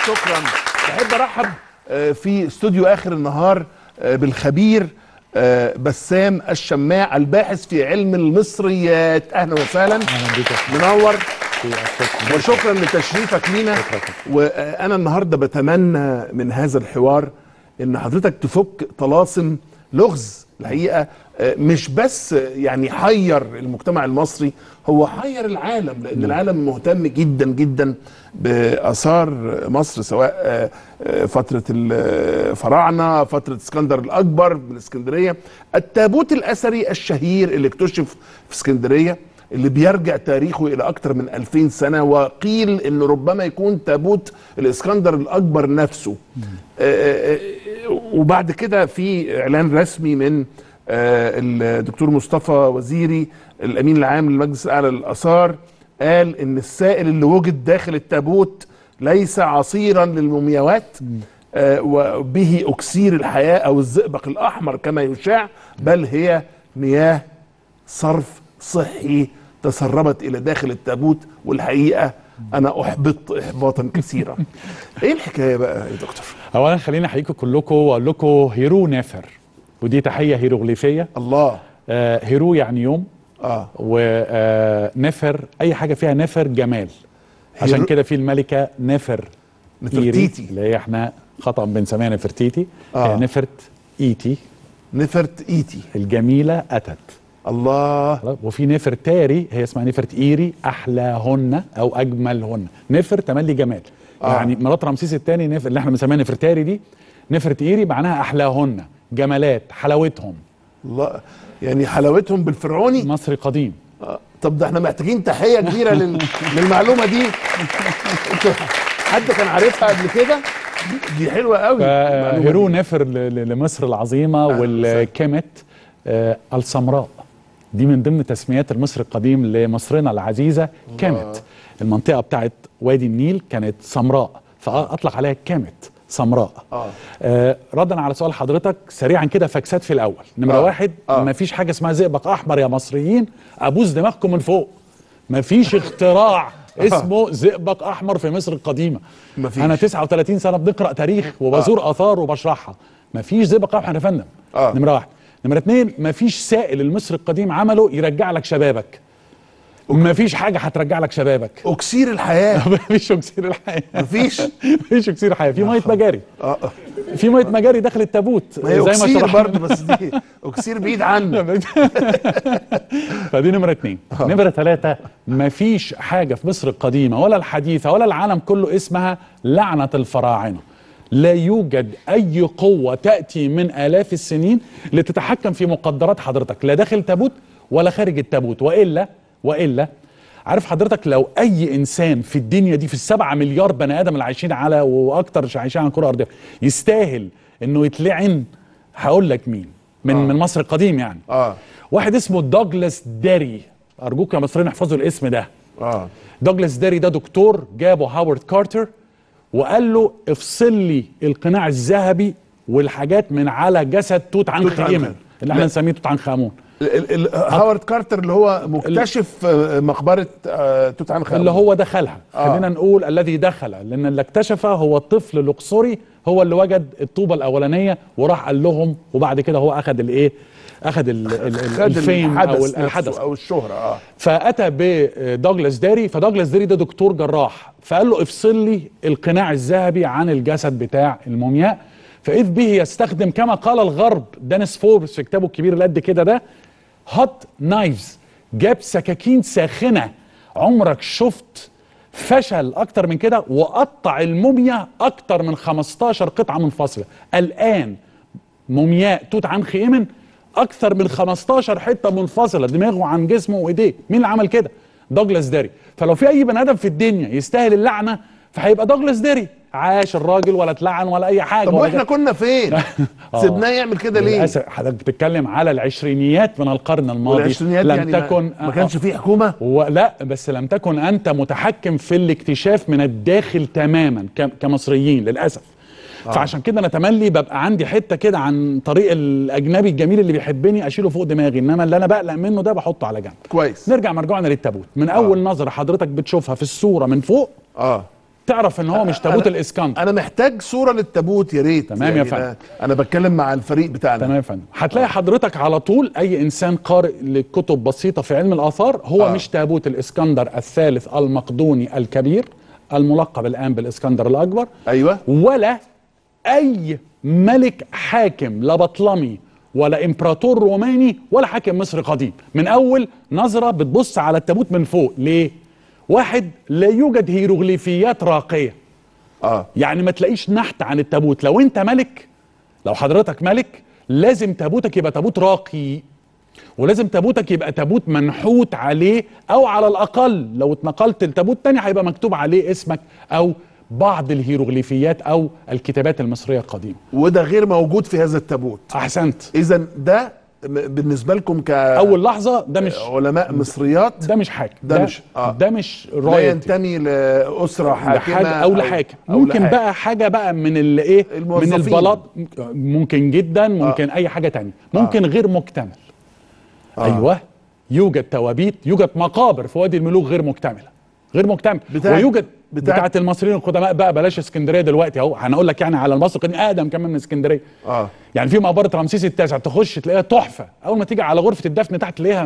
شكرا بحب ارحب آه، في استوديو اخر النهار آه، بالخبير آه، بسام الشماع الباحث في علم المصريات اهلا وسهلا اهلا بيك يا منور أستاذ. وشكرا لتشريفك لينا وانا النهارده بتمنى من هذا الحوار ان حضرتك تفك طلاسم لغز الحقيقه آه، مش بس يعني حير المجتمع المصري هو حير العالم لان العالم مهتم جدا جدا باثار مصر سواء آه، آه، فتره الفراعنه فتره اسكندر الاكبر بالاسكندريه التابوت الاثري الشهير اللي اكتشف في اسكندريه اللي بيرجع تاريخه الى اكثر من 2000 سنه وقيل انه ربما يكون تابوت الاسكندر الاكبر نفسه آه، آه، وبعد كده في اعلان رسمي من آه، الدكتور مصطفى وزيري الامين العام للمجلس الاعلى للاثار قال ان السائل اللي وجد داخل التابوت ليس عصيرا للمومياوات آه، وبه اكسير الحياه او الزئبق الاحمر كما يشاع بل هي مياه صرف صحي تسربت الى داخل التابوت والحقيقه انا احبط احباطا كثيرا ايه الحكايه بقى يا دكتور اولا خليني احييكم كلكم واقول لكم هيرو نافر ودي تحيه هيروغليفيه الله آه هيرو يعني يوم اه ونفر اي حاجه فيها نفر جمال عشان هيرو- كده في الملكه نفر نفرتيتي. إيري، اللي هي احنا خطا بنسميها نفرتيتي آه. هي نفرت ايتي نفرت ايتي الجميله اتت الله خلاص؟ وفي نفر تاري هي اسمها نفرت ايري احلاهن او اجملهن نفر تملي جمال آه. آه. يعني مرات رمسيس الثاني نفر اللي احنا بنسميها نفر تاري دي نفرت ايري معناها احلاهن جمالات حلاوتهم الله يعني حلاوتهم بالفرعوني مصري قديم آه. طب ده احنا محتاجين تحيه كبيره لل... للمعلومه دي انت حد كان عارفها قبل كده دي, دي حلوه قوي المعلومة هيرو دي. نفر ل- ل- لمصر العظيمه وسهلا. والكيمت آه السمراء دي من ضمن تسميات المصري القديم لمصرنا العزيزه كيمت المنطقه بتاعت وادي النيل كانت سمراء فاطلق عليها كيمت سمراء آه. آه ردا على سؤال حضرتك سريعا كده فاكسات في الاول نمره آه. آه. واحد آه. آه. مفيش حاجه اسمها زئبق احمر يا مصريين ابوس دماغكم من فوق مفيش اختراع اسمه زئبق احمر في مصر القديمه مفيش. انا 39 سنه بنقرا تاريخ وبزور اثار وبشرحها مفيش زئبق احمر يا فندم آه. نمره واحد نمره اتنين مفيش سائل المصري القديم عمله يرجع لك شبابك مفيش حاجه هترجع لك شبابك اكسير الحياه مفيش اكسير الحياه مفيش مفيش اكسير الحياه في ميه مجاري اه آه. في ميه مجاري داخل التابوت ما هي زي ما اكسير شرحنا. برضه بس دي اكسير بعيد عنك فدي نمرة اتنين نمرة ثلاثة مفيش حاجة في مصر القديمة ولا الحديثة ولا العالم كله اسمها لعنة الفراعنة لا يوجد أي قوة تأتي من آلاف السنين لتتحكم في مقدرات حضرتك لا داخل تابوت ولا خارج التابوت وإلا وإلا عارف حضرتك لو أي إنسان في الدنيا دي في السبعة مليار بني آدم اللي عايشين على وأكتر عايشين على الكرة الأرضية يستاهل إنه يتلعن هقول لك مين من من مصر القديم يعني اه واحد اسمه دوجلاس داري ارجوك يا مصريين احفظوا الاسم ده اه دوجلاس داري ده دكتور جابه هاورد كارتر وقال له افصل لي القناع الذهبي والحاجات من على جسد توت عنخ توت عنخ. امون اللي احنا لا. نسميه توت عنخ امون ال- ال- هاورد كارتر اللي هو مكتشف آه، مقبره آه، توت عنخ اللي آمون. هو دخلها آه. خلينا نقول الذي دخل لان اللي اكتشفه هو الطفل الاقصري هو اللي وجد الطوبه الاولانيه وراح قال لهم وبعد كده هو اخذ الايه اخذ ال- ال- ال- خد الفيم او الحدث الحدث نفسه او الشهره اه فاتى بدوجلاس داري فدوجلاس داري ده دكتور جراح فقال له افصل لي القناع الذهبي عن الجسد بتاع المومياء فاذ به يستخدم كما قال الغرب دانيس فوربس في كتابه الكبير اللي قد كده ده هوت نايفز جاب سكاكين ساخنه عمرك شفت فشل اكتر من كده وقطع الموميا اكتر من 15 قطعه منفصله الان مومياء توت عنخ امون اكثر من 15 حته منفصله دماغه عن جسمه وايديه مين اللي عمل كده دوجلاس داري فلو في اي بني ادم في الدنيا يستاهل اللعنه فهيبقى دوجلاس داري عاش الراجل ولا اتلعن ولا اي حاجه طب ولا واحنا جا- كنا فين آه. سيبناه يعمل كده ليه للاسف حضرتك بتتكلم على العشرينيات من القرن الماضي والعشرينيات لم يعني ما- تكن ما كانش فيه حكومه ولا بس لم تكن انت متحكم في الاكتشاف من الداخل تماما ك- كمصريين للاسف آه. فعشان كده انا تملي ببقى عندي حته كده عن طريق الاجنبي الجميل اللي بيحبني اشيله فوق دماغي انما اللي انا بقلق منه ده بحطه على جنب كويس نرجع مرجوعنا للتابوت من اول نظره حضرتك بتشوفها في الصوره من فوق اه تعرف ان هو مش تابوت أنا- الاسكندر انا محتاج صوره للتابوت يا ريت تمام يا يعني فندم. انا, أنا بتكلم مع الفريق بتاعنا تمام يا فندم هتلاقي حضرتك على طول اي انسان قارئ لكتب بسيطه في علم الاثار هو آه. آه. مش تابوت الاسكندر الثالث المقدوني الكبير الملقب الان بالاسكندر الاكبر ايوه ولا اي ملك حاكم لا بطلمي ولا امبراطور روماني ولا حاكم مصري قديم من اول نظره بتبص على التابوت من فوق ليه واحد لا يوجد هيروغليفيات راقيه اه يعني ما تلاقيش نحت عن التابوت لو انت ملك لو حضرتك ملك لازم تابوتك يبقى تابوت راقي ولازم تابوتك يبقى تابوت منحوت عليه او على الاقل لو اتنقلت لتابوت تاني هيبقى مكتوب عليه اسمك او بعض الهيروغليفيات او الكتابات المصريه القديمه وده غير موجود في هذا التابوت احسنت اذا ده م- بالنسبه لكم اول لحظه ده مش كعلماء مصريات ده مش حاكم ده مش- آه. ده مش لا رايتي ينتمي لاسره حاكمه لحاجه او لحاكم أو ممكن لحاكم. بقى حاجه بقى من اللي ايه من الموظفين. البلاط ممكن جدا ممكن اي حاجه تانية ممكن غير مكتمل آه. ايوه يوجد توابيت يوجد مقابر في وادي الملوك غير مكتمله غير مكتمل بتاعت- ويوجد بتاعت- بتاعت المصريين القدماء بقى بلاش اسكندريه دلوقتي اهو هنقول لك يعني على المصري القديم اقدم كمان من اسكندريه اه يعني في مقبره رمسيس التاسع تخش تلاقيها تحفه اول ما تيجي على غرفه الدفن تحت تلاقيها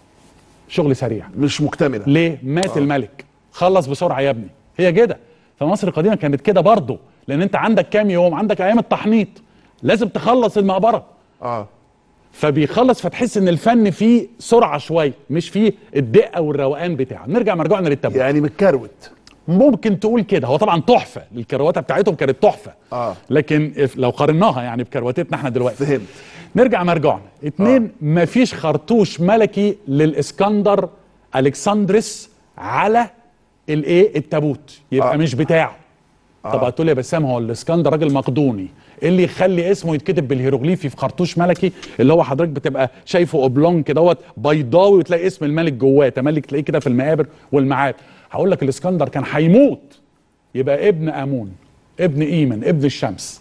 شغل سريع مش مكتمله ليه مات الملك خلص بسرعه يا ابني هي كده فمصر القديمه كانت كده برضه لان انت عندك كام يوم عندك ايام التحنيط لازم تخلص المقبره اه فبيخلص فتحس ان الفن فيه سرعه شويه مش فيه الدقه والروقان بتاعه نرجع مرجعنا للتابوت يعني متكروت ممكن تقول كده هو طبعا تحفه الكروته بتاعتهم كانت تحفه آه. لكن if- لو قارناها يعني بكروتتنا احنا دلوقتي فهمت نرجع مرجعنا اتنين آه. مفيش خرطوش ملكي للاسكندر الكسندرس على الايه التابوت يبقى آه. آه. مش بتاعه آه. طب هتقول لي يا بسام هو الاسكندر راجل مقدوني ايه اللي يخلي اسمه يتكتب بالهيروغليفي في خرطوش ملكي اللي هو حضرتك بتبقى شايفه اوبلون كدهوت بيضاوي وتلاقي اسم الملك جواه تملك تلاقيه كده في المقابر والمعابد هقول لك الاسكندر كان هيموت يبقى ابن امون ابن ايمن ابن الشمس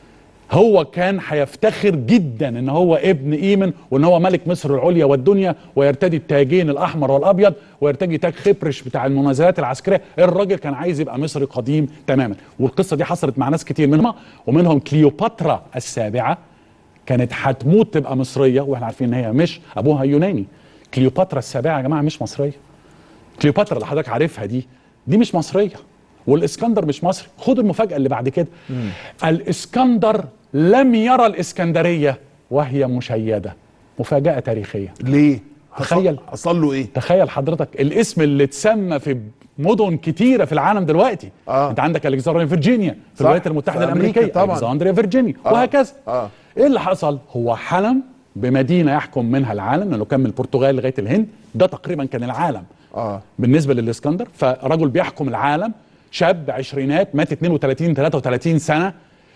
هو كان هيفتخر جدا ان هو ابن ايمن وان هو ملك مصر العليا والدنيا ويرتدي التاجين الاحمر والابيض ويرتدي تاج خبرش بتاع المنازلات العسكريه الراجل كان عايز يبقى مصري قديم تماما والقصه دي حصلت مع ناس كتير منهم ومنهم كليوباترا السابعه كانت هتموت تبقى مصريه واحنا عارفين ان هي مش ابوها يوناني كليوباترا السابعه يا جماعه مش مصريه كليوباترا اللي حضرتك عارفها دي دي مش مصريه والاسكندر مش مصري خد المفاجاه اللي بعد كده الاسكندر لم يرى الاسكندريه وهي مشيده مفاجاه تاريخيه ليه تخيل. حصل- حصل له ايه تخيل حضرتك الاسم اللي اتسمى في مدن كتيره في العالم دلوقتي آه. انت عندك الكسندريا فيرجينيا في صح، الولايات المتحده في أمريكا الامريكيه طبعاً. الكسندريا فيرجينيا آه. وهكذا آه. ايه اللي حصل هو حلم بمدينه يحكم منها العالم لانه كان من البرتغال لغايه الهند ده تقريبا كان العالم اه بالنسبه للاسكندر فرجل بيحكم العالم شاب عشرينات مات 32 33 سنه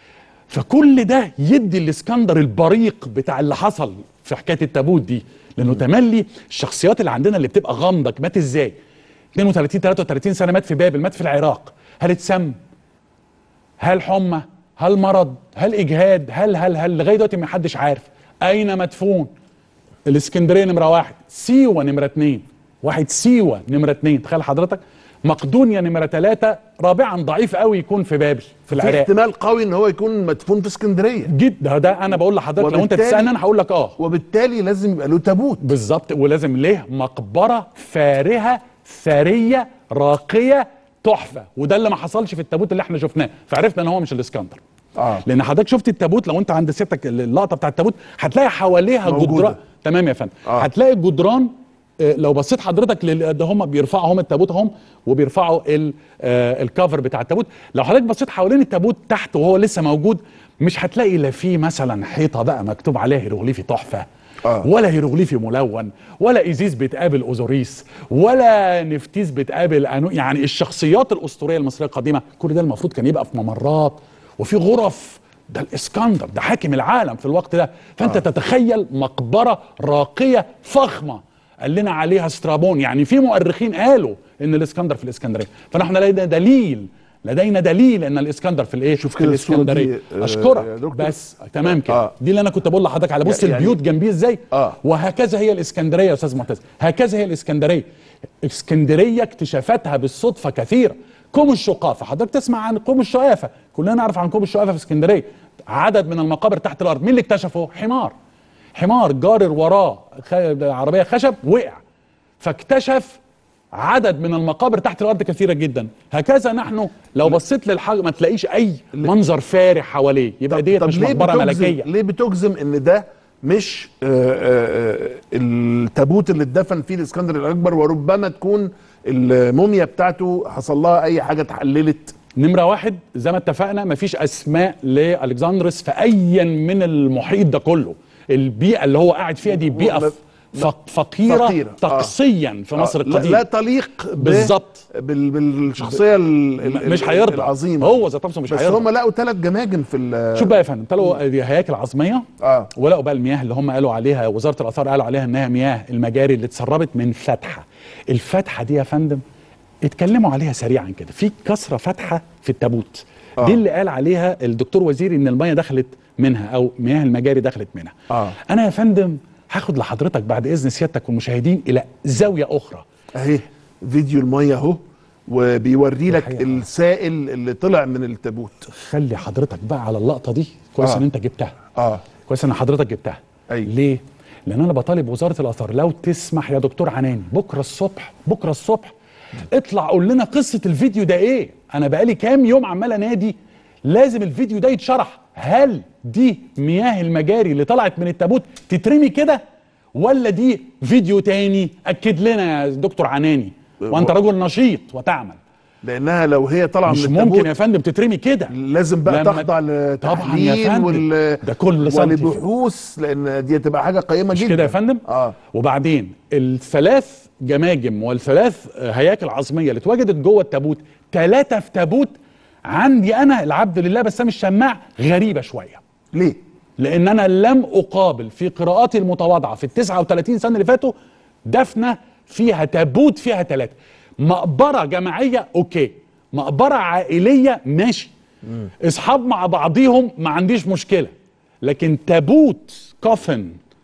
فكل ده يدي الاسكندر البريق بتاع اللي حصل في حكايه التابوت دي لانه تملي الشخصيات اللي عندنا اللي بتبقى غامضه مات ازاي 32 33 سنه مات في بابل مات في العراق هل اتسم هل حمى هل مرض هل اجهاد هل هل هل لغايه دلوقتي ما حدش عارف اين مدفون الاسكندريه نمره واحد سيوه نمره اتنين واحد سيوه نمره اتنين تخيل حضرتك مقدونيا نمره ثلاثه رابعا ضعيف قوي يكون في بابل في في العراق احتمال قوي ان هو يكون مدفون في اسكندريه جدا ده انا بقول لحضرتك لو انت وبالتالي- تسالني انا هقول لك اه وبالتالي لازم يبقى له تابوت بالظبط ولازم ليه مقبره فارهه ثريه راقيه تحفه وده اللي ما حصلش في التابوت اللي احنا شفناه فعرفنا ان هو مش الاسكندر اه لان حضرتك شفت التابوت لو انت عند سيادتك اللقطه بتاع التابوت هتلاقي حواليها موجودة. جدران تمام يا فندم آه. هتلاقي الجدران آه، لو بصيت حضرتك لل- ده هم بيرفعوا هم التابوت هم وبيرفعوا ال- آه، الكفر بتاع التابوت لو حضرتك بصيت حوالين التابوت تحت وهو لسه موجود مش هتلاقي لا فيه مثلا حيطه بقى مكتوب عليها هيروغليفي تحفه آه. ولا هيروغليفي ملون ولا ايزيس بتقابل اوزوريس ولا نفتيس بتقابل أنو يعني الشخصيات الاسطوريه المصريه القديمه كل ده المفروض كان يبقى في ممرات وفي غرف ده الاسكندر ده حاكم العالم في الوقت ده فانت آه. تتخيل مقبره راقيه فخمه قال لنا عليها سترابون يعني في مؤرخين قالوا ان الاسكندر في الاسكندريه فنحن لدينا دليل لدينا دليل ان الاسكندر في الايه شوف في كده الصورة دي، الاسكندريه آه، يا اشكرك دكتور. بس تمام كده آه. دي اللي انا كنت بقول لحضرتك على بص يعني- البيوت جنبيه ازاي آه. وهكذا هي الاسكندريه يا استاذ معتز هكذا هي الاسكندريه اسكندريه اكتشافاتها بالصدفه كثيره كوم الشقافه حضرتك تسمع عن كوم الشقافه كلنا نعرف عن كوم الشقافه في اسكندريه عدد من المقابر تحت الارض مين اللي اكتشفه حمار حمار جارر وراه خ... عربيه خشب وقع فاكتشف عدد من المقابر تحت الارض كثيره جدا هكذا نحن لو بصيت للحاجه ما تلاقيش اي منظر فارح حواليه يبقى ديت مش ليه مقبره بتجزم- ملكيه ليه بتجزم ان ده مش آه، آه، آه، التابوت اللي اتدفن فيه الاسكندر الاكبر وربما تكون الموميا بتاعته حصل لها اي حاجه اتحللت نمرة واحد زي ما اتفقنا مفيش أسماء لألكسندرس في أيا من المحيط ده كله البيئة اللي هو قاعد فيها دي بيئة م- ف- فقيرة, فقيرة، آه. طقسيا في مصر آه، لا, القديم لا تليق ب- بالظبط. بال- بالشخصيه ال- ال- مش ال- هيرضى العظيمه هو ذات نفسه مش بس هيرضى هم لقوا ثلاث جماجم في ال- شوف بقى يا فندم طلعوا دي هياكل عظميه اه ولقوا بقى المياه اللي هم قالوا عليها وزاره الاثار قالوا عليها انها مياه المجاري اللي اتسربت من فتحه الفتحه دي يا فندم اتكلموا عليها سريعا كده في كسره فتحه في التابوت آه. دي اللي قال عليها الدكتور وزيري ان الميه دخلت منها او مياه المجاري دخلت منها آه. انا يا فندم هاخد لحضرتك بعد اذن سيادتك والمشاهدين الى زاويه اخرى اهي فيديو الميه اهو وبيوري لك الحقيقة. السائل اللي طلع من التابوت خلي حضرتك بقى على اللقطه دي كويس آه. ان انت جبتها اه كويس ان حضرتك جبتها أيوة. ليه لان انا بطالب وزاره الاثار لو تسمح يا دكتور عناني بكره الصبح بكره الصبح اطلع قول لنا قصه الفيديو ده ايه انا بقالي كام يوم عمال انادي لازم الفيديو ده يتشرح هل دي مياه المجاري اللي طلعت من التابوت تترمي كده ولا دي فيديو تاني اكد لنا يا دكتور عناني وانت رجل نشيط وتعمل لانها لو هي طالعه مش من التابوت ممكن يا فندم تترمي كده لازم بقى لما- تخضع طبعا يا لتحليل فندم وال ده كل سنتي ولبحوث لان دي تبقى حاجه قيمه مش جدا كده يا فندم اه وبعدين الثلاث جماجم والثلاث هياكل عظميه اللي اتوجدت جوه التابوت ثلاثه في تابوت عندي انا العبد لله بسام الشماع غريبه شويه ليه لان انا لم اقابل في قراءاتي المتواضعه في ال 39 سنه اللي فاتوا دفنه فيها تابوت فيها ثلاثه مقبره جماعيه اوكي مقبره عائليه ماشي اصحاب مع بعضيهم ما عنديش مشكله لكن تابوت كفن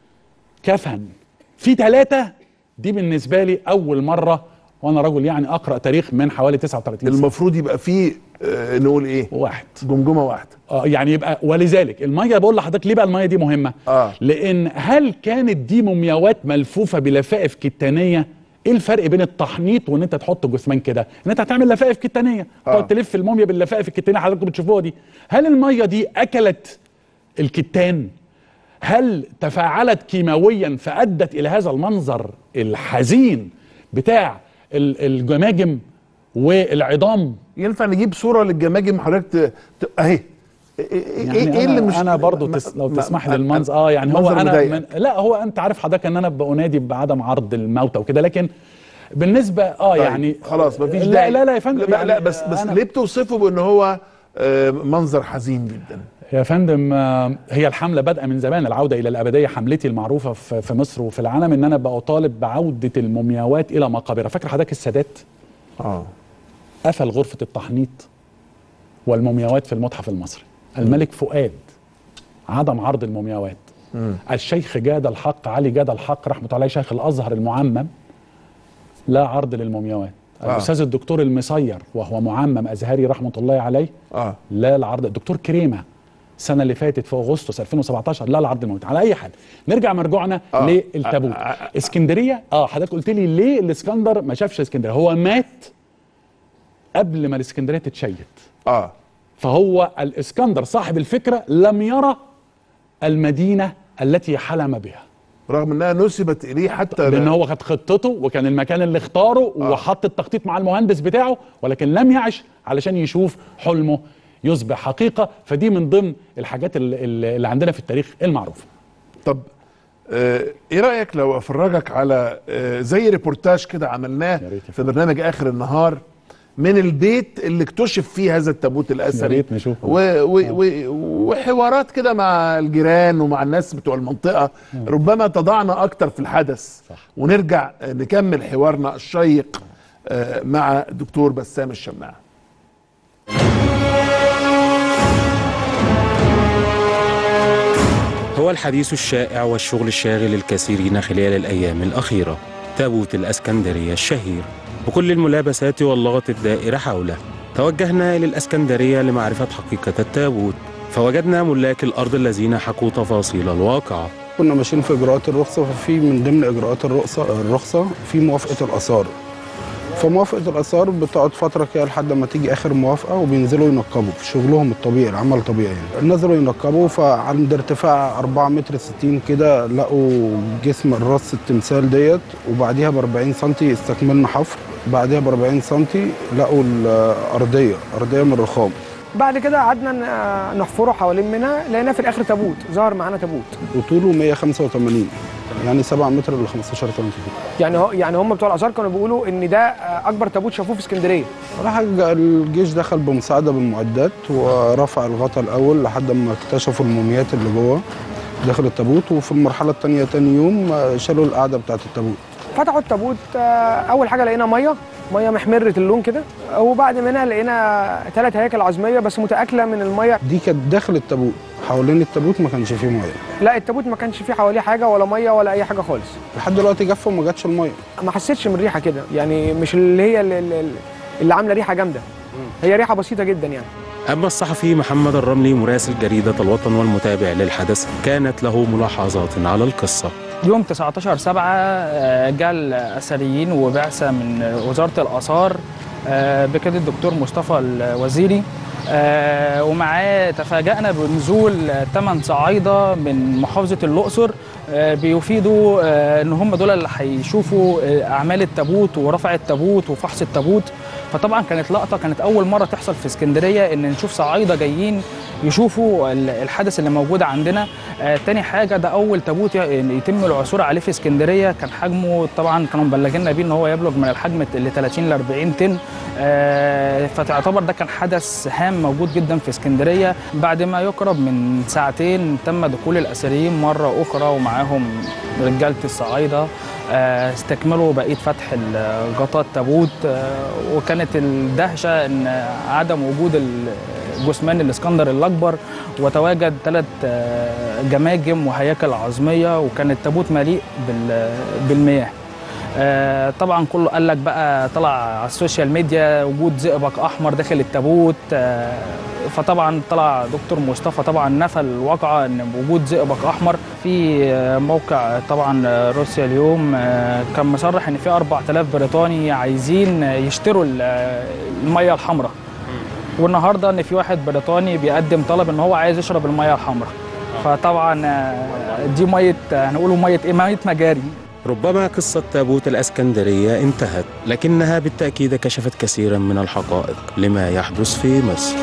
كفن في ثلاثه دي بالنسبه لي اول مره وانا رجل يعني اقرا تاريخ من حوالي 39 سنه المفروض يبقى فيه آه نقول ايه واحد جمجمه واحده اه يعني يبقى ولذلك الميه بقول لحضرتك ليه بقى الميه دي مهمه؟ آه. لان هل كانت دي مومياوات ملفوفه بلفائف كتانيه؟ ايه الفرق بين التحنيط وان انت تحط جثمان كده؟ ان انت هتعمل لفائف كتانيه، آه. تقعد تلف الموميا باللفائف الكتانيه حضراتكم بتشوفوها دي، هل الميه دي اكلت الكتان؟ هل تفاعلت كيماويا فادت الى هذا المنظر الحزين بتاع ال- الجماجم والعظام ينفع نجيب صوره للجماجم حضرتك ت... ت... اهي ايه إيه- يعني إيه أنا اللي مش انا برضو ما- تس لو ما- تسمح ما- لي المنظر اه يعني هو المنظر انا مضايقك. من لا هو انت عارف حضرتك ان انا بنادي بعدم عرض الموتى وكده لكن بالنسبه اه طيب، يعني خلاص مفيش لا داعي لا لا يا فندم لا, يعني لا بس بس أنا ليه بتوصفه بان هو آه منظر حزين جدا يا فندم آه، هي الحمله بادئه من زمان العوده الى الابديه حملتي المعروفه في في مصر وفي العالم ان انا بطالب بعوده المومياوات الى مقابرها فاكر حضرتك السادات اه قفل غرفة التحنيط والمومياوات في المتحف المصري الملك فؤاد عدم عرض المومياوات الشيخ جاد الحق علي جاد الحق رحمة الله عليه شيخ الأزهر المعمم لا عرض للمومياوات آه. الأستاذ الدكتور المصير وهو معمم أزهري رحمة الله عليه اه لا العرض الدكتور كريمة السنة اللي فاتت في أغسطس 2017 لا العرض الموت على أي حال نرجع مرجوعنا آه. للتابوت آه، آه، اسكندرية اه حضرتك قلت لي ليه الاسكندر ما شافش اسكندرية هو مات قبل ما الاسكندريه تتشيد اه فهو الاسكندر صاحب الفكره لم يرى المدينه التي حلم بها رغم انها نسبت اليه حتى لان هو كانت خطته وكان المكان اللي اختاره وحط التخطيط مع المهندس بتاعه ولكن لم يعش علشان يشوف حلمه يصبح حقيقه فدي من ضمن الحاجات اللي, اللي عندنا في التاريخ المعروفه طب آه ايه رايك لو افرجك على آه زي ريبورتاج كده عملناه يا ريت يا في برنامج اخر النهار من البيت اللي اكتشف فيه هذا التابوت الاثري يا ريت نشوفه. و و و وحوارات كده مع الجيران ومع الناس بتوع المنطقه ربما تضعنا اكتر في الحدث صح. ونرجع آه، نكمل حوارنا الشيق آه، مع الدكتور بسام الشماع هو الحديث الشائع والشغل الشاغل الكثيرين خلال الأيام الأخيرة تابوت الأسكندرية الشهير بكل الملابسات واللغط الدائرة حوله توجهنا إلى الأسكندرية لمعرفة حقيقة التابوت فوجدنا ملاك الأرض الذين حكوا تفاصيل الواقعة كنا ماشيين في اجراءات الرخصه ففي من ضمن اجراءات الرخصه الرخصه في موافقه الاثار فموافقه الاثار بتقعد فتره كده لحد ما تيجي اخر موافقه وبينزلوا ينقبوا في شغلهم الطبيعي العمل الطبيعي يعني نزلوا ينقبوا فعند ارتفاع 4 متر 60 كده لقوا جسم الراس التمثال ديت وبعديها ب 40 سم استكملنا حفر بعديها ب 40 سم لقوا الارضيه ارضيه من الرخام بعد كده قعدنا ن- نحفره حوالين منها لقينا في الاخر تابوت ظهر معانا تابوت وطوله 185 يعني 7 متر ل 15 سم يعني هو يعني هم بتوع الاثار كانوا بيقولوا ان ده آه، اكبر تابوت شافوه في اسكندريه راح الجيش دخل بمساعده بالمعدات ورفع الغطاء الاول لحد ما اكتشفوا الموميات اللي جوه داخل التابوت وفي المرحله الثانيه تاني يوم آه، شالوا القاعده بتاعه التابوت فتحوا التابوت آه، اول حاجه لقينا ميه ميه محمره اللون كده وبعد منها لقينا ثلاث هياكل عظميه بس متاكله من الميه دي كانت داخل التابوت حوالين التابوت ما كانش فيه ميه لا التابوت ما كانش فيه حواليه حاجه ولا ميه ولا اي حاجه خالص لحد دلوقتي جف وما جاتش الميه ما حسيتش من ريحه كده يعني مش اللي هي اللي, اللي, اللي عامله ريحه جامده هي ريحه بسيطه جدا يعني أما الصحفي محمد الرملي مراسل جريدة الوطن والمتابع للحدث كانت له ملاحظات على القصة يوم 19 7 جاء الأثريين وبعثة من وزارة الآثار آه، بقيادة الدكتور مصطفى الوزيري آه، ومعاه تفاجأنا بنزول ثمان صعايدة من محافظة الأقصر آه، بيفيدوا آه، ان هم دول اللي هيشوفوا آه، اعمال التابوت ورفع التابوت وفحص التابوت فطبعا كانت لقطه كانت اول مره تحصل في اسكندريه ان نشوف صعايده جايين يشوفوا ال- الحدث اللي موجود عندنا آه تاني حاجه ده اول تابوت ي- يتم العثور عليه في اسكندريه كان حجمه طبعا كانوا مبلغينا بيه ان هو يبلغ من الحجم ل 30 ل 40 طن آه فتعتبر ده كان حدث هام موجود جدا في اسكندريه بعد ما يقرب من ساعتين تم دخول الاثريين مره اخرى ومعاهم رجاله الصعايده آه، استكملوا بقيه فتح ال- غطاء التابوت آه، وكانت الدهشه ان عدم وجود ال- جثمان الاسكندر الاكبر وتواجد ثلاث جماجم وهياكل عظميه وكان التابوت مليء بال- بالمياه آه، طبعا كله قال لك بقى طلع على السوشيال ميديا وجود زئبق احمر داخل التابوت آه، فطبعا طلع دكتور مصطفى طبعا نفى الواقعه ان وجود زئبق احمر في آه، موقع طبعا آه، روسيا اليوم آه، كان مصرح ان في 4000 بريطاني عايزين يشتروا ال- آه، الميه الحمراء والنهارده ان في واحد بريطاني بيقدم طلب ان هو عايز يشرب الميه الحمراء فطبعا آه، دي ميه آه، هنقوله ميه ايه ميه مجاري ربما قصة تابوت الأسكندرية انتهت لكنها بالتأكيد كشفت كثيرا من الحقائق لما يحدث في مصر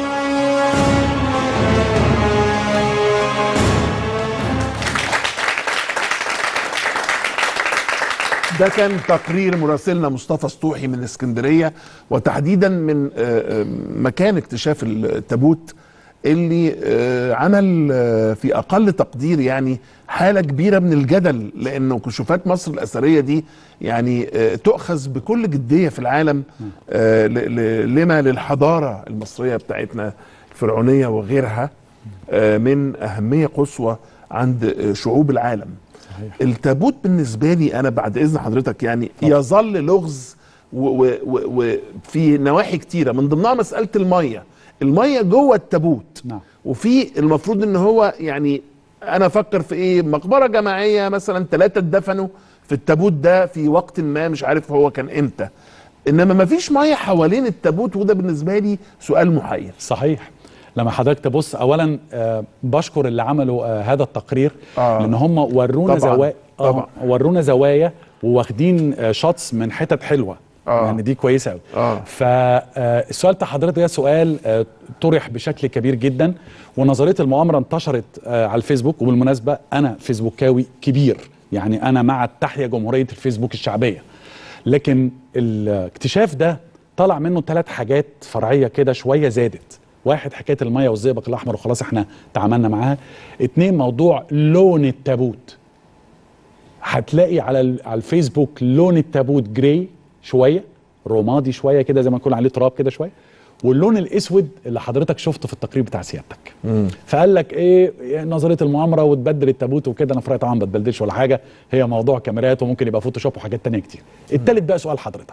ده كان تقرير مراسلنا مصطفى سطوحي من اسكندريه وتحديدا من آه، آه، مكان اكتشاف التابوت اللي آه، عمل آه، في اقل تقدير يعني حاله كبيره من الجدل لانه كشوفات مصر الاثريه دي يعني آه، تؤخذ بكل جديه في العالم آه، ل- ل- لما للحضاره المصريه بتاعتنا الفرعونيه وغيرها آه، من اهميه قصوى عند آه، شعوب العالم التابوت بالنسبه لي انا بعد اذن حضرتك يعني يظل لغز و- و- و- وفي نواحي كتيره من ضمنها مساله الميه الميه جوه التابوت نعم. وفي المفروض ان هو يعني انا افكر في ايه مقبره جماعيه مثلا ثلاثه اتدفنوا في التابوت ده في وقت ما مش عارف هو كان امتى انما ما فيش ميه حوالين التابوت وده بالنسبه لي سؤال محير صحيح لما حضرتك تبص اولا آه، بشكر اللي عملوا آه، هذا التقرير آه. لان هم ورونا طبعاً، زوايا طبعاً. ورونا زوايا وواخدين آه، شوتس من حتت حلوه آه. يعني دي كويسه قوي آه. فالسؤال بتاع حضرتك ده سؤال آه، طرح بشكل كبير جدا ونظريه المؤامره انتشرت آه، على الفيسبوك وبالمناسبه انا فيسبوكاوي كبير يعني انا مع تحيا جمهوريه الفيسبوك الشعبيه لكن الاكتشاف ده طلع منه ثلاث حاجات فرعيه كده شويه زادت واحد حكايه الميه والزئبق الاحمر وخلاص احنا تعاملنا معاها اتنين موضوع لون التابوت هتلاقي على ال- على الفيسبوك لون التابوت جراي شويه رمادي شويه كده زي ما يكون عليه تراب كده شويه واللون الاسود اللي حضرتك شفته في التقرير بتاع سيادتك فقال لك ايه نظريه المؤامره وتبدل التابوت وكده انا في رايي طبعا ما بتبدلش ولا حاجه هي موضوع كاميرات وممكن يبقى فوتوشوب وحاجات تانية كتير التالت بقى سؤال حضرتك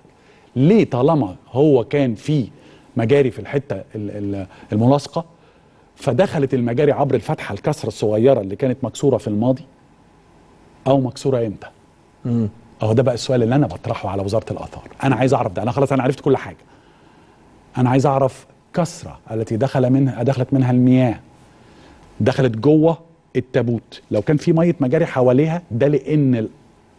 ليه طالما هو كان في مجاري في الحته ال- ال- الملاصقه فدخلت المجاري عبر الفتحه الكسره الصغيره اللي كانت مكسوره في الماضي او مكسوره امتى اهو ده بقى السؤال اللي انا بطرحه على وزاره الاثار انا عايز اعرف ده انا خلاص انا عرفت كل حاجه انا عايز اعرف كسره التي دخل منها دخلت منها المياه دخلت جوه التابوت لو كان في ميه مجاري حواليها ده لان ال-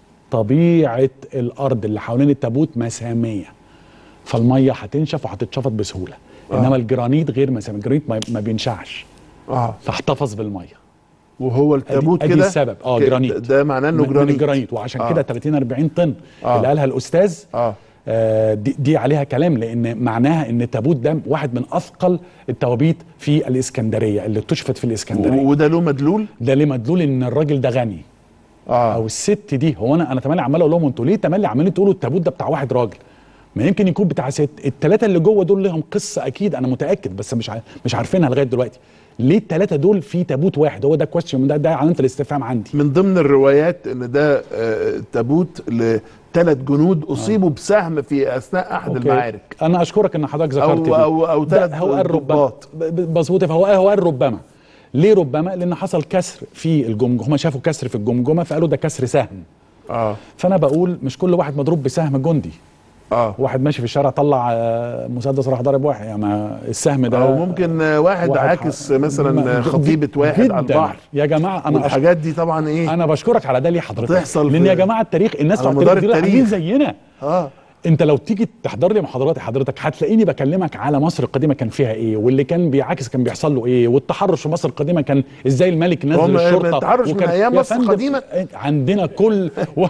طبيعه الارض اللي حوالين التابوت مساميه فالميه هتنشف وهتتشفط بسهوله آه. انما الجرانيت غير مسامي الجرانيت ما- ما بينشعش اه فاحتفظ بالميه وهو التابوت أدي كده السبب. آه، ك- جرانيت. ده معناه انه من- من جرانيت الجرانيت وعشان آه. كده 30 40 طن آه. اللي قالها الاستاذ اه آه، دي, دي عليها كلام لان معناها ان التابوت ده واحد من اثقل التوابيت في الاسكندريه اللي اكتشفت في الاسكندريه وده له مدلول ده ليه مدلول ان الراجل ده غني اه او الست دي هو انا انا تملي عمال اقول لهم انتوا ليه تملي عمالين تقولوا التابوت ده بتاع واحد راجل ما يمكن يكون بتاع ست الثلاثه اللي جوه دول لهم قصه اكيد انا متاكد بس مش ع- مش عارفينها لغايه دلوقتي ليه الثلاثه دول في تابوت واحد هو ده كويستشن ده ده علامه الاستفهام عندي من ضمن الروايات ان ده آه، تابوت لثلاث جنود اصيبوا بسهم في اثناء احد أوكي. المعارك انا اشكرك ان حضرتك ذكرت او دي. او او ده ثلاث هو قال ربما ضباط ب- ب- مظبوط فهو هو قال ربما ليه ربما لان حصل كسر في الجمجمه هم شافوا كسر في الجمجمه فقالوا ده كسر سهم اه فانا بقول مش كل واحد مضروب بسهم جندي اه واحد ماشي في الشارع طلع آه، مسدس راح ضارب واحد يعني ما السهم ده او ممكن آه، واحد واحد عاكس ح- مثلا ما- خطيبه واحد على جداً. البحر يا جماعه انا أش... والحاجات دي طبعا ايه انا بشكرك على ده ليه حضرتك بتحصل لان في- يا جماعه التاريخ الناس على بتوع مدار التاريخ دول عاملين التاريخ. زينا اه انت لو تيجي تحضر لي محاضراتي حضرتك هتلاقيني بكلمك على مصر القديمه كان فيها ايه واللي كان بيعاكس كان بيحصل له ايه والتحرش في مصر القديمه كان ازاي الملك نزل هم الشرطه التحرش من وكان- أيام يا مصر فندم، القديمة؟ عندنا كل و...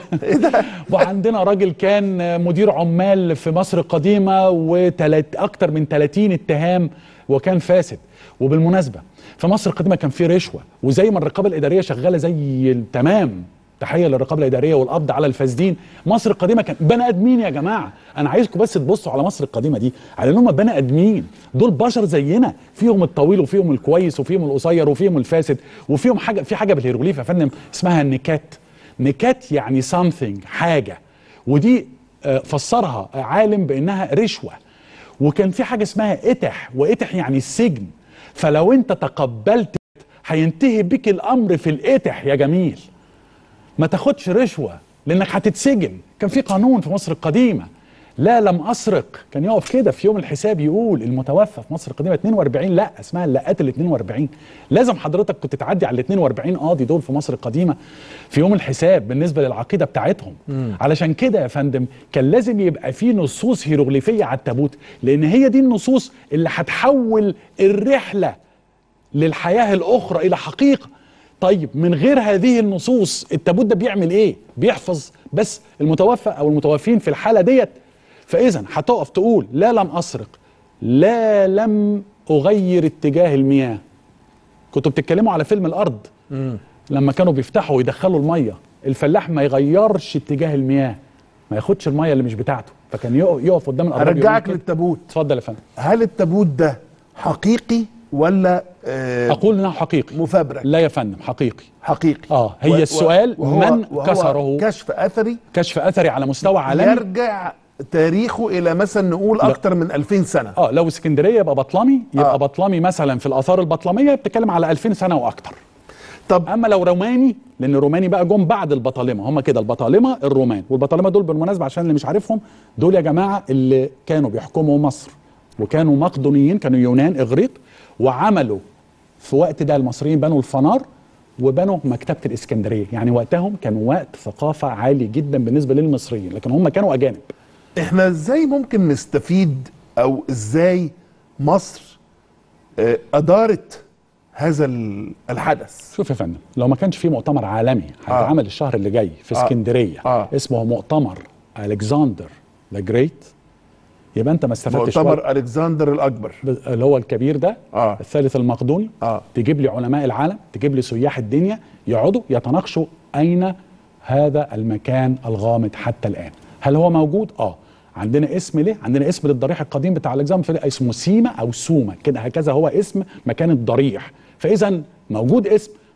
وعندنا راجل كان مدير عمال في مصر القديمه وتلات اكتر من 30 اتهام وكان فاسد وبالمناسبه في مصر القديمه كان في رشوه وزي ما الرقابه الاداريه شغاله زي التمام تحيه للرقابه الاداريه والقبض على الفاسدين مصر القديمه كان بني ادمين يا جماعه انا عايزكم بس تبصوا على مصر القديمه دي على انهم بني ادمين دول بشر زينا فيهم الطويل وفيهم الكويس وفيهم القصير وفيهم الفاسد وفيهم حاجه في حاجه بالهيروغليف يا فندم اسمها النكات نكات يعني something حاجه ودي آه، فسرها عالم بانها رشوه وكان في حاجه اسمها اتح واتح يعني السجن فلو انت تقبلت هينتهي بك الامر في الاتح يا جميل ما تاخدش رشوه لانك هتتسجن كان في قانون في مصر القديمه لا لم اسرق كان يقف كده في يوم الحساب يقول المتوفى في مصر القديمه 42 لا اسمها اللقات ال 42 لازم حضرتك كنت تعدي على ال 42 قاضي دول في مصر القديمه في يوم الحساب بالنسبه للعقيده بتاعتهم علشان كده يا فندم كان لازم يبقى في نصوص هيروغليفيه على التابوت لان هي دي النصوص اللي هتحول الرحله للحياه الاخرى الى حقيقه طيب من غير هذه النصوص التابوت ده بيعمل ايه بيحفظ بس المتوفى او المتوفين في الحاله ديت فاذا هتقف تقول لا لم اسرق لا لم اغير اتجاه المياه كنتوا بتتكلموا على فيلم الارض لما كانوا بيفتحوا ويدخلوا الميه الفلاح ما يغيرش اتجاه المياه ما ياخدش الميه اللي مش بتاعته فكان يقف يقف قدام الابراج يقول ارجعك كده. للتابوت اتفضل يا فندم هل التابوت ده حقيقي ولا آه اقول انه حقيقي مفبرك لا يا فندم حقيقي حقيقي آه، هي و- و- السؤال وهو من وهو كسره؟ كشف اثري كشف اثري على مستوى عالمي يرجع تاريخه الى مثلا نقول لا. اكتر من 2000 سنه اه لو اسكندريه يبقى بطلمي يبقى آه. آه. بطلمي مثلا في الاثار البطلميه بتتكلم على 2000 سنه واكتر طب اما لو روماني لان الروماني بقى جم بعد البطالمه هم كده البطالمه الرومان والبطالمه دول بالمناسبه عشان اللي مش عارفهم دول يا جماعه اللي كانوا بيحكموا مصر وكانوا مقدونيين كانوا يونان اغريق وعملوا في وقت ده المصريين بنوا الفنار وبنوا مكتبه الاسكندريه يعني وقتهم كان وقت ثقافه عالي جدا بالنسبه للمصريين لكن هم كانوا اجانب احنا ازاي ممكن نستفيد او ازاي مصر آه، ادارت هذا ال- الحدث شوف يا فندم لو ما كانش في مؤتمر عالمي هيتعمل الشهر اللي جاي في آه. اسكندريه آه. اسمه مؤتمر الكسندر ذا جريت يبقى انت ما استفدتش ولا- مؤتمر الكسندر الاكبر ب- اللي هو الكبير ده آه. الثالث المقدوني آه. تجيب لي علماء العالم تجيب لي سياح الدنيا يقعدوا يتناقشوا اين هذا المكان الغامض حتى الان هل هو موجود اه عندنا اسم ليه عندنا اسم للضريح القديم بتاع الكسندر في- اسمه سيما او سوما كده هكذا هو اسم مكان الضريح فاذا موجود اسم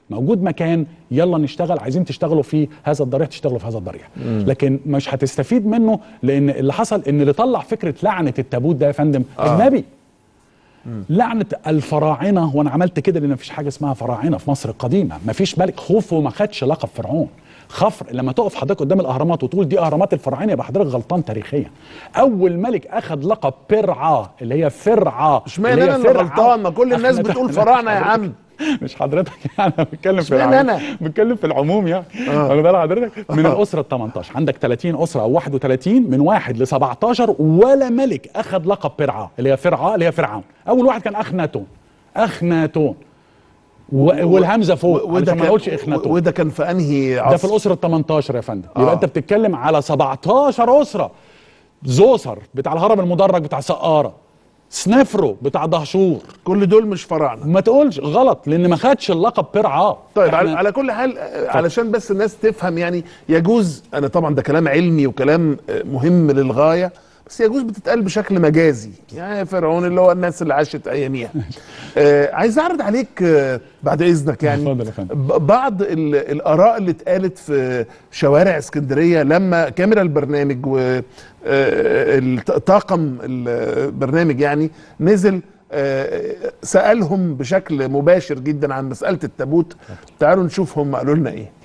موجود مكان يلا نشتغل عايزين تشتغلوا في هذا الضريح تشتغلوا في هذا الضريح لكن مش هتستفيد منه لان اللي حصل ان اللي طلع فكره لعنه التابوت ده يا فندم آه. النبي لعنه الفراعنه وانا عملت كده لان مفيش حاجه اسمها فراعنه في مصر القديمه مفيش ملك خوفو ما خدش لقب فرعون خفر لما تقف حضرتك قدام الاهرامات وتقول دي اهرامات الفراعنه يبقى حضرتك غلطان تاريخيا اول ملك اخذ لقب برعا اللي هي فرعا اشمعنى انا اللي غلطان ما كل الناس أخناتون. بتقول فراعنه يا عم مش حضرتك يعني انا بتكلم في اشمعنى العموم أنا؟ بتكلم في العموم يعني آه. واخد بال حضرتك من الاسره ال 18 عندك 30 اسره او 31 من واحد ل 17 ولا ملك اخذ لقب برعا اللي هي فرعا اللي هي فرعون اول واحد كان اخناتون اخناتون و- والهمزه فوق وده علشان ما كان نقولش اخناتون وده كان في انهي عصر ده في الاسره ال 18 يا فندم يبقى آه. انت بتتكلم على 17 اسره زوسر بتاع الهرم المدرج بتاع سقاره سنفرو بتاع دهشور كل دول مش فراعنه ما تقولش غلط لان ما خدش اللقب برعا طيب على, إحنا- على كل حال آه، علشان بس الناس تفهم يعني يجوز انا طبعا ده كلام علمي وكلام آه، مهم للغايه بس يجوز بتتقال بشكل مجازي يعني فرعون اللي هو الناس اللي عاشت اياميها آه عايز اعرض عليك آه بعد اذنك يعني اتفضل يا فندم. ب- بعض ال- الاراء اللي اتقالت في شوارع اسكندريه لما كاميرا البرنامج وطاقم البرنامج يعني نزل آه، سالهم بشكل مباشر جدا عن مساله التابوت تعالوا نشوف هم قالوا لنا ايه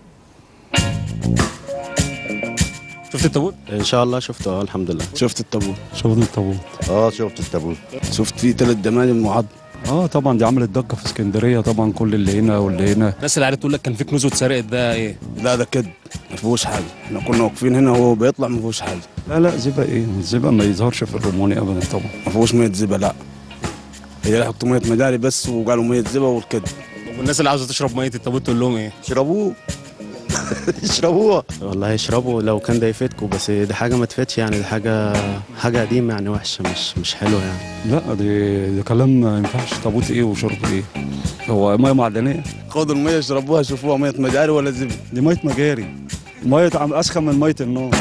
شفت التابوت؟ ان شاء الله شفته اه الحمد لله شفت التابوت شفت الطابور اه شفت التابوت شفت فيه ثلاث دمايم وعظم اه طبعا دي عملت ضجه في اسكندريه طبعا كل اللي هنا واللي هنا الناس اللي قاعده تقول لك كان في كنوز واتسرقت ده ايه؟ لا ده كده ما فيهوش حاجه احنا كنا واقفين هنا وهو بيطلع ما فيهوش حاجه لا لا زبا ايه الزبا ما يظهرش في الروماني ابدا طبعا ما فيهوش ميه زبا لا هي حطوا ميه مداري بس وقالوا ميه زبا والكده والناس اللي عاوزه تشرب ميه التابوت تقول لهم ايه؟ اشربوه اشربوها والله اشربوا لو كان ده يفيدكم بس دي حاجه ما تفيدش يعني دي حاجه حاجه قديمه يعني وحشه مش مش حلوه يعني لا دي ده كلام ما ينفعش طابوت ايه وشرب ايه هو ميه معدنيه خدوا الميه اشربوها شوفوها ميه مداري ولا زبا دي ميه مجاري ميه عم- اسخن من ميه النار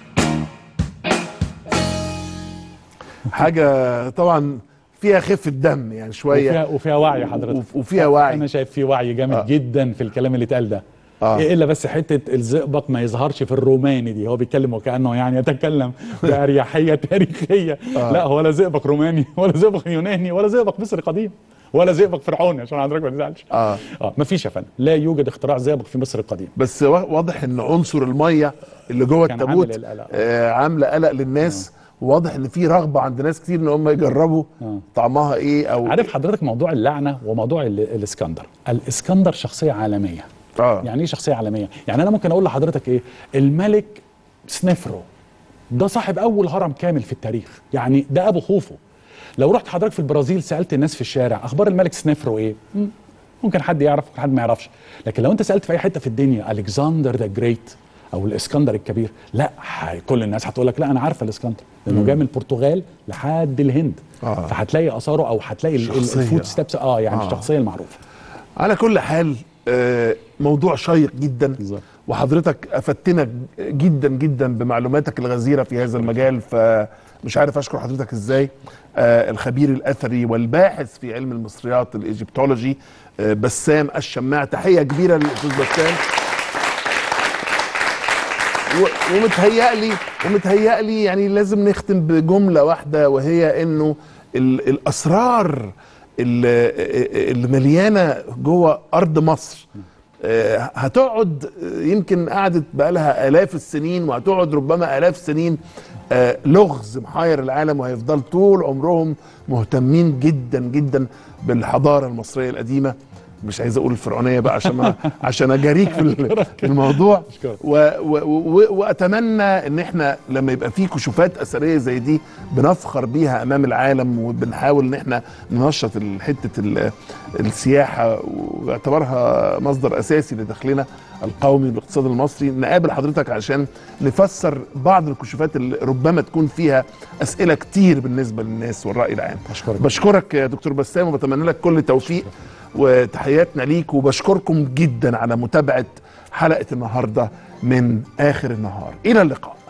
حاجه طبعا فيها خفه دم يعني شويه وفيها وفيها وعي حضرتك وف- وفيها وعي. انا شايف فيه وعي جامد آه. آه. جدا في الكلام اللي اتقال ده آه. آه. الا بس حته الزئبق ما يظهرش في الروماني دي هو بيتكلم وكانه يعني يتكلم باريحيه تاريخيه آه. لا هو لا زئبق روماني ولا زئبق يوناني ولا زئبق مصري قديم ولا زئبق فرعوني عشان حضرتك ما تزعلش اه اه مفيش يا فندم لا يوجد اختراع زئبق في مصر القديم بس وا- واضح ان عنصر الميه اللي جوه كان التابوت عامل القلق. آه عامله قلق للناس واضح ان في رغبه عند ناس كتير ان هم يجربوا آه. طعمها ايه او عارف حضرتك موضوع اللعنه وموضوع ال- الاسكندر الاسكندر شخصيه عالميه اه يعني ايه شخصيه عالميه يعني انا ممكن اقول لحضرتك ايه الملك سنفرو ده صاحب اول هرم كامل في التاريخ يعني ده ابو خوفو لو رحت حضرتك في البرازيل سالت الناس في الشارع اخبار الملك سنفرو ايه مم، ممكن حد يعرف ممكن حد ما يعرفش لكن لو انت سالت في اي حته في الدنيا الكسندر ذا جريت او الاسكندر الكبير لا ح- كل الناس هتقول لك لا انا عارفه الاسكندر لانه جاي من البرتغال لحد الهند آه. فهتلاقي اثاره او هتلاقي ال- ال- شخصية. الفوت ستابس اه يعني آه. الشخصيه المعروفه على كل حال آه موضوع شيق جدا بالظبط. وحضرتك افدتنا جدا جدا بمعلوماتك الغزيره في هذا المجال فمش عارف اشكر حضرتك ازاي آه الخبير الاثري والباحث في علم المصريات الايجيبتولوجي آه بسام الشماع تحيه كبيره للاستاذ بسام و- ومتهيألي ومتهيألي يعني لازم نختم بجملة واحدة وهي انه ال- الاسرار ال- اللي مليانة جوه ارض مصر آه، هتقعد آه، يمكن قعدت بقالها الاف السنين وهتقعد ربما الاف السنين آه، لغز محاير العالم وهيفضل طول عمرهم مهتمين جدا جدا بالحضاره المصريه القديمه مش عايز اقول الفرعونيه بقى عشان أ- عشان اجاريك في ال- في الموضوع أشكرك. و و و واتمنى ان احنا لما يبقى في كشوفات اثريه زي دي بنفخر بيها امام العالم وبنحاول ان احنا ننشط ال- حته ال- السياحه واعتبارها مصدر اساسي لدخلنا القومي والاقتصاد المصري نقابل حضرتك عشان نفسر بعض الكشوفات اللي ربما تكون فيها اسئله كتير بالنسبه للناس والراي العام أشكرك. بشكرك يا دكتور بسام وبتمنى لك كل التوفيق وتحياتنا ليك وبشكركم جدا على متابعه حلقه النهارده من اخر النهار الى اللقاء